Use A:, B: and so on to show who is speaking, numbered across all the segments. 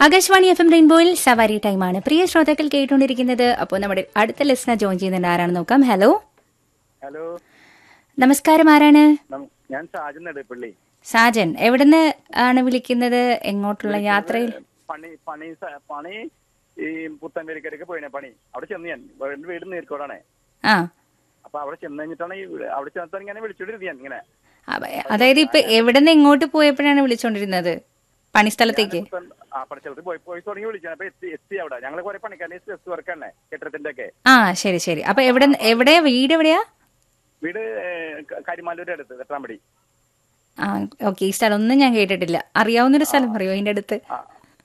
A: Akashvani F M റെയിൻബോയിൽ സവാരി ടൈമാണ് പ്രിയ ശ്രോതാക്കൾ കേട്ടുകൊണ്ടിരിക്കുന്നത് അപ്പോൾ നമ്മുടെ അടുത്ത ലിസ്ണർ ജോയിൻ ചെയ്യുന്നുണ്ട് ആരാണെന്ന് നോക്കാം ഹലോ
B: ഹലോ
A: നമസ്കാരം ആരാണ്
B: നം- ഞാൻ സാജൻ നെടുപ്പള്ളി
A: സാജൻ എവിടുന്ന് ആണ് വിളിക്കുന്നത് എങ്ങോട്ടുള്ള യാത്രയിൽ
B: പണി പണി സ- പണി ഈ പുത്തൻവേലിക്കരക്ക് പോയിനെ പണി അവിടെ ചെന്ന് ഞാൻ എന്റെ വീട് നീർക്കോടാണ്
A: ആ
B: അപ്പൊ അവിടെ ചെന്ന് കഴിഞ്ഞിട്ടാണ് ഈ വീട്- അവിടെ ചെന്നിട്ട് ഇങ്ങനെ വിളിച്ചോണ്ടിരുന്നത് ഞാൻ ഇങ്ങനെ
A: അപ്പ- അതായത് ഇപ്പൊ എവിടുന്ന് എങ്ങോട്ട് പോയപ്പോഴാണ് വിളിച്ചോണ്ടിരുന്നത് പണിസ്ഥലത്തേക്ക്
B: പുത്തൻ- ആ പണിസ്ഥലത്ത് പോയി പോയി തുടങ്ങി വിളിച്ചാൽ അപ്പൊ എത്തി എത്തി അവിടെ ഞങ്ങൾ കുറെ പണിക്കാരനെ എസ് വർക്കാണേ കെട്ടിടത്തിന്റെ ഒക്കെ
A: ആ ശരി ശരി അപ്പൊ എവിടെ എവിടെയാ വീട് എവിടെയാ
B: വീട് കരിമാലൂരുടെ അടുത്ത് തെട്ടാമ്പടി
A: ആ ഓക്കെ ഈ സ്ഥലം ഒന്നും ഞാൻ കേട്ടിട്ടില്ല അറിയാവുന്നൊരു സ്ഥലം അറിയോ അതിന്റെ അടുത്ത്
B: ആ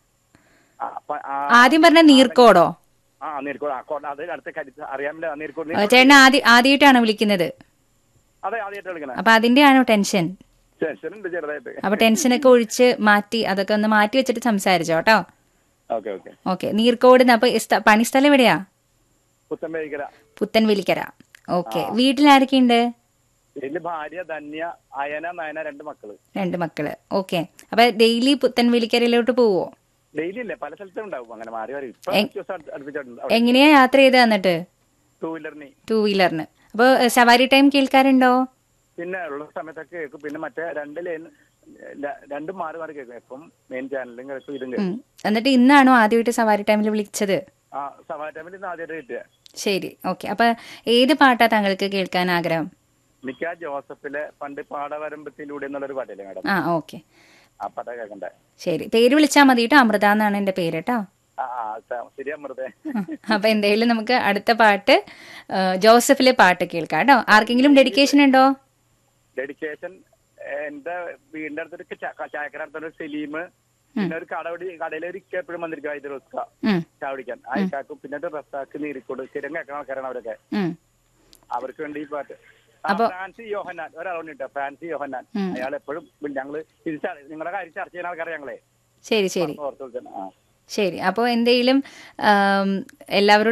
B: ആ, പ- ആ,
A: ആദ്യം പറഞ്ഞ നീർക്കോടോ
B: ആ നീർക്കോട് ആ കോട്ട അത് അടുത്ത് കരി അറിയാമില്ല നീർക്കോട്
A: ആ, ചേട്ടൻ ആദ്യ ആദ്യമായിട്ടാണ് വിളിക്കുന്നത്
B: അതെ ആദ്യമായിട്ട് വിളിക്കണേ
A: അപ്പൊ അതിന്റെ ആണോ ടെൻഷൻ
B: ടെൻഷനുണ്ട് ചെറുതായിട്ട്
A: അപ്പൊ ടെൻഷനൊക്കെ ഒഴിച്ച് മാറ്റി അതൊക്കെ ഒന്ന് മാറ്റി വെച്ചിട്ട് സംസാരിച്ചോ കേട്ടോ
B: ഓക്കെ ഓക്കെ
A: ഓക്കെ നീർക്കോട് അപ്പൊ ഈ സ്ഥ- പണിസ്ഥലം എവിടെയാ
B: പുത്തൻവേലിക്കര
A: പുത്തൻവെലിക്കര ഓക്കെ വീട്ടിൽ ആരൊക്കെയുണ്ട്
B: ഇതില് ഭാര്യ ധന്യ അയന നയന രണ്ട് മക്കള്
A: രണ്ട് മക്കള് ഓക്കെ അപ്പൊ ഡെയിലി പുത്തൻവെലിക്കരയിലോട്ട് പോവോ
B: ഡെയിലി ഇല്ലേ പല സ്ഥലത്തും ഉണ്ടാവും അങ്ങനെ മാറി മാറി ഇപ്പൊ
A: എ-
B: കുറച്ച് ദിവസം അടു- അടുപ്പിച്ചിട്ടുണ്ട്
A: എങ്ങനെയാ യാത്ര ചെയ്ത് എന്നിട്ട്
B: ടൂ വീലറിന്
A: ടൂ വീലറിന് അപ്പൊ ഏ, സവാരി ടൈം കേൾക്കാറുണ്ടോ
B: പിന്നെ ഉള്ള സമയത്തൊക്കെ കേൾക്കും പിന്നെ മറ്റേ രണ്ട് ലൈൻ ല- രണ്ടും മാറി മാറി കേൾക്കും ഇപ്പം മെയിൻ ചാനലും കേൾക്കും ഇതും
A: ഉം.
B: കേൾക്കും
A: എന്നിട്ട് ഇന്നാണോ ആദ്യമായിട്ട് സവാരി ടൈമിൽ വിളിച്ചത്
B: ആ സവാ ടൈമിൽ ഇന്ന് ആദ്യമായിട്ട് കിട്ടിയ
A: ശരി ഓക്കെ അപ്പൊ ഏത് പാട്ടാ താങ്കൾക്ക് കേൾക്കാൻ ആഗ്രഹം
B: എനിക്ക് ആ ജോസഫിലെ പണ്ട് പാടവരമ്പത്തിലൂടെ എന്നുള്ളൊരു പാട്ടില്ലേ മാഡം
A: ആ ഓക്കെ
B: ആ പാട്ട കേൾക്കണ്ടേ
A: ശരി പേര് വിളിച്ചാൽ മതി കേട്ടോ അമൃത എന്നാണ് എന്റെ പേര് കേട്ടോ
B: ആ ആ ത- ശരി അമൃതേ
A: അപ്പൊ എന്തായാലും നമുക്ക് അടുത്ത പാട്ട് ആ, ജോസഫിലെ പാട്ട് കേൾക്കാം കേട്ടോ ആർക്കെങ്കിലും ഡെഡിക്കേഷൻ ഉണ്ടോ
B: ഡെഡിക്കേഷൻ എന്റെ വീടിന്റെ അടുത്തൊരു ച- ചായക്കട അടുത്തൊരു സലീം പിന്നെ ഒരു കടവടി കടയിലെ ഒരു ഇക്ക എപ്പോഴും വന്നിരിക്കും ആയിട്ട് റസ്ക
A: ഉം,
B: ചായ കുടിക്കാൻ അയക്കാക്കും പിന്നെ ഒരു റസാക്ക് നീരിക്കോട് സ്ഥിരം കേൾക്കുന്ന ആൾക്കാരാണ് അവരൊക്കെ
A: ഉം.
B: അവർക്ക് വേണ്ടി ഈ പാട്ട് ആ,
A: അപ്പൊ-
B: ഫ്രാൻസി യോഹന്നാൻ ഒരാളുണ്ട് കേട്ടോ ഫ്രാൻസി യോഹന്നാൻ
A: ഉം.
B: അയാൾ എപ്പോഴും ഞങ്ങള് ഇത് ച- നിങ്ങളുടെ കാര്യം ചർച്ച ചെയ്യുന്ന ആൾക്കാരെ ഞങ്ങളെ
A: ശരി ശരി
B: ഓർത്ത് വെക്കണം. ആ
A: ശരി അപ്പോൾ എന്തെങ്കിലും ആം, എല്ലാവരോടും